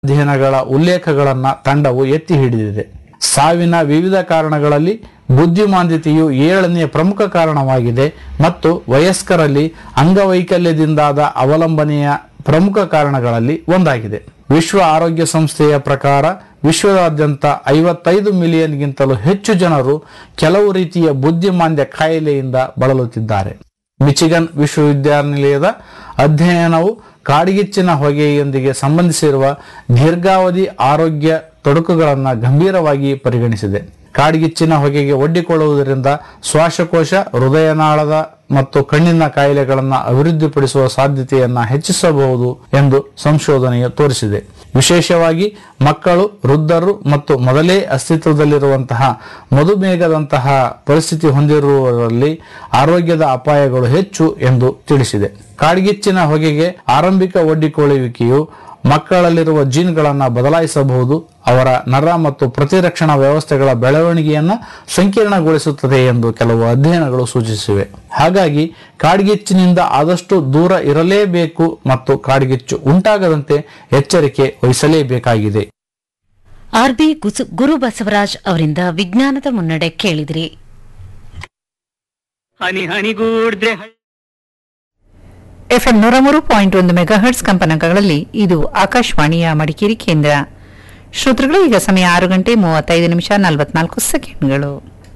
ಅಧ್ಯಯನಗಳ ಉಲ್ಲೇಖಗಳನ್ನ ತಂಡವು ಎತ್ತಿ ಹಿಡಿದಿದೆ ಸಾವಿನ ವಿವಿಧ ಕಾರಣಗಳಲ್ಲಿ ಬುದ್ಧಿಮಾಂದ್ಯತೆಯು ಏಳನೆಯ ಪ್ರಮುಖ ಕಾರಣವಾಗಿದೆ ಮತ್ತು ವಯಸ್ಕರಲ್ಲಿ ಅಂಗವೈಕಲ್ಯದಿಂದಾದ ಅವಲಂಬನೆಯ ಪ್ರಮುಖ ಕಾರಣಗಳಲ್ಲಿ ಒಂದಾಗಿದೆ ವಿಶ್ವ ಆರೋಗ್ಯ ಸಂಸ್ಥೆಯ ಪ್ರಕಾರ ವಿಶ್ವದಾದ್ಯಂತ ಐವತ್ತೈದು ಮಿಲಿಯನ್ಗಿಂತಲೂ ಹೆಚ್ಚು ಜನರು ಕೆಲವು ರೀತಿಯ ಬುದ್ಧಿಮಾಂದ್ಯ ಕಾಯಿಲೆಯಿಂದ ಬಳಲುತ್ತಿದ್ದಾರೆ ಮಿಚಿಗನ್ ವಿಶ್ವವಿದ್ಯಾನಿಲಯದ ಅಧ್ಯಯನವು ಕಾಡ್ಗಿಚ್ಚಿನ ಹೊಗೆಯೊಂದಿಗೆ ಸಂಬಂಧಿಸಿರುವ ದೀರ್ಘಾವಧಿ ಆರೋಗ್ಯ ತೊಡಕುಗಳನ್ನು ಗಂಭೀರವಾಗಿ ಪರಿಗಣಿಸಿದೆ ಕಾಡ್ಗಿಚ್ಚಿನ ಹೊಗೆಗೆ ಒಡ್ಡಿಕೊಳ್ಳುವುದರಿಂದ ಶ್ವಾಸಕೋಶ ಹೃದಯನಾಳದ ಮತ್ತು ಕಣ್ಣಿನ ಕಾಯಿಲೆಗಳನ್ನು ಅಭಿವೃದ್ಧಿಪಡಿಸುವ ಸಾಧ್ಯತೆಯನ್ನು ಹೆಚ್ಚಿಸಬಹುದು ಎಂದು ಸಂಶೋಧನೆಯು ತೋರಿಸಿದೆ ವಿಶೇಷವಾಗಿ ಮಕ್ಕಳು ವೃದ್ಧರು ಮತ್ತು ಮೊದಲೇ ಅಸ್ತಿತ್ವದಲ್ಲಿರುವಂತಹ ಮಧುಮೇಹದಂತಹ ಪರಿಸ್ಥಿತಿ ಹೊಂದಿರುವವರಲ್ಲಿ ಆರೋಗ್ಯದ ಅಪಾಯಗಳು ಹೆಚ್ಚು ಎಂದು ತಿಳಿಸಿದೆ ಕಾಡ್ಗಿಚ್ಚಿನ ಹೊಗೆಗೆ ಆರಂಭಿಕ ಒಡ್ಡಿಕೊಳ್ಳುವಿಕೆಯು ಮಕ್ಕಳಲ್ಲಿರುವ ಜೀನ್ಗಳನ್ನು ಬದಲಾಯಿಸಬಹುದು ಅವರ ನರ ಮತ್ತು ಪ್ರತಿರಕ್ಷಣಾ ವ್ಯವಸ್ಥೆಗಳ ಬೆಳವಣಿಗೆಯನ್ನು ಸಂಕೀರ್ಣಗೊಳಿಸುತ್ತದೆ ಎಂದು ಕೆಲವು ಅಧ್ಯಯನಗಳು ಸೂಚಿಸಿವೆ ಹಾಗಾಗಿ ಕಾಡ್ಗಿಚ್ಚಿನಿಂದ ಆದಷ್ಟು ದೂರ ಇರಲೇಬೇಕು ಮತ್ತು ಕಾಡ್ಗಿಚ್ಚು ಉಂಟಾಗದಂತೆ ಎಚ್ಚರಿಕೆ ವಹಿಸಲೇಬೇಕಾಗಿದೆ ಆರ್ಬಿ ಗುಸು- ಗುರು ಬಸವರಾಜ್ ಅವರಿಂದ ವಿಜ್ಞಾನದ ಮುನ್ನಡೆ ಕೇಳಿದಿರಿ ಹನಿ ಹನಿಗೂಡ್ದ್ರೆ ಹಳ್ಳ ಎಫ್ಎಂ ನೂರ ಮೂರು ಪಾಯಿಂಟ್ ಒಂದು ಮೆಗಾಹರ್ಟ್ಸ್ ಕಂಪನಾಂಕಗಳಲ್ಲಿ ಇದು ಆಕಾಶವಾಣಿಯ ಮಡಿಕೇರಿ ಕೇಂದ್ರ ಶ್ರೋತೃಗಳು ಈಗ ಸಮಯ ಆರು ಗಂಟೆ ಮೂವತ್ತೈದು ನಿಮಿಷ ನಲವತ್ನಾಲ್ಕು ಸೆಕೆಂಡ್ಗಳು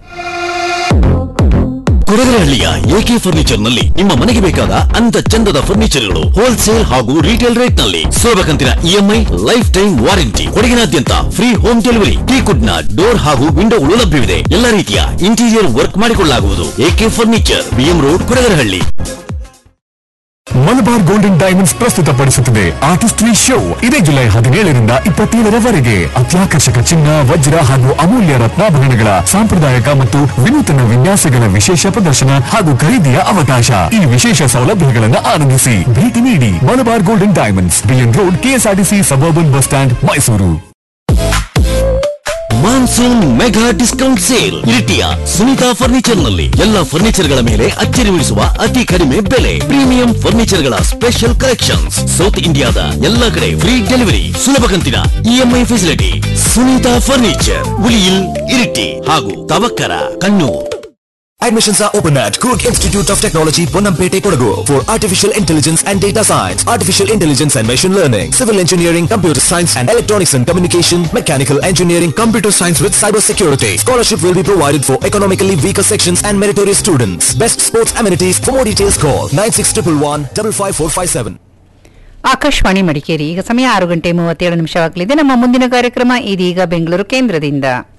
ಕೊಡಗರಹಳ್ಳಿಯ ಎಕೆ ಫರ್ನಿಚರ್ ನಲ್ಲಿ ನಿಮ್ಮ ಮನೆಗೆ ಬೇಕಾದ ಅಂದ ಚಂದದ ಫರ್ನಿಚರ್ಗಳು ಹೋಲ್ಸೇಲ್ ಹಾಗೂ ರೀಟೇಲ್ ರೇಟ್ ನಲ್ಲಿ ಸುಲಭ ಕಂತಿನ ಇಎಂಐ ಲೈಫ್ ಟೈಮ್ ವಾರಂಟಿ ಕೊಡಗಿನಾದ್ಯಂತ ಫ್ರೀ ಹೋಮ್ ಡೆಲಿವರಿ ಟೀಕುಡ್ ನ ಡೋರ್ ಹಾಗೂ ವಿಂಡೋಗಳು ಲಭ್ಯವಿದೆ ಎಲ್ಲ ರೀತಿಯ ಇಂಟೀರಿಯರ್ ವರ್ಕ್ ಮಾಡಿಕೊಳ್ಳಲಾಗುವುದು AK furniture BM road Kodagarahalli Malabar gold and diamonds ಪ್ರಸ್ತುತಪಡಿಸುತ್ತದೆ ಆರ್ಟಿಸ್ಟ್ರಿ ಶೋ ಇದೇ ಜುಲೈ ಹದಿನೇಳರಿಂದ ಇಪ್ಪತ್ತೇಳರವರೆಗೆ ಅತ್ಯಾಕರ್ಷಕ ಚಿನ್ನ ವಜ್ರ ಹಾಗೂ ಅಮೂಲ್ಯ ರತ್ನಾಭರಣಗಳ ಸಾಂಪ್ರದಾಯಿಕ ಮತ್ತು ವಿನೂತನ ವಿನ್ಯಾಸಗಳ ವಿಶೇಷ ಪ್ರದರ್ಶನ ಹಾಗೂ ಖರೀದಿಯ ಅವಕಾಶ ಈ ವಿಶೇಷ ಸೌಲಭ್ಯಗಳನ್ನು ಆನಂದಿಸಿ ಭೇಟಿ ನೀಡಿ Malabar gold and diamonds BN road KSRTC suburban bus stand Mysuru monsoon mega discount sale ಇರಿಟಿಯ ಸುನೀತಾ ಫರ್ನಿಚರ್ ನಲ್ಲಿ ಎಲ್ಲ ಫರ್ನಿಚರ್ ಗಳ ಮೇಲೆ ಅಚ್ಚರಿ ಉಳಿಸುವ ಅತಿ ಕಡಿಮೆ ಬೆಲೆ ಪ್ರೀಮಿಯಂ ಫರ್ನಿಚರ್ ಗಳ ಸ್ಪೆಷಲ್ ಕಲೆಕ್ಷನ್ಸ್ ಸೌತ್ ಇಂಡಿಯಾದ ಎಲ್ಲ ಕಡೆ ಫ್ರೀ ಡೆಲಿವರಿ ಸುಲಭ ಕಂತಿನ EMI facility Sunitha furniture Uliyil Iritty ಹಾಗೂ Thavakkara Kannur Admissions are open at Cook Institute of Technology, Ponampete, Kodagu for Artificial Intelligence and Data Science, Artificial Intelligence and Machine Learning, Civil Engineering, Computer Science and Electronics and Communication, Mechanical Engineering, Computer Science with Cyber Security. Scholarship will be provided for economically weaker sections and meritorious students. Best sports amenities. For more details call 9611 55457. Akashvani Madikeri ಈಗ ಸಮಯ ಆರು ಗಂಟೆ ಮೂವತ್ತೇಳು ನಿಮಿಷವಾಗಲಿದೆ ನಮ್ಮ ಮುಂದಿನ ಕಾರ್ಯಕ್ರಮ ಇದೀಗ ಬೆಂಗಳೂರು ಕೇಂದ್ರದಿಂದ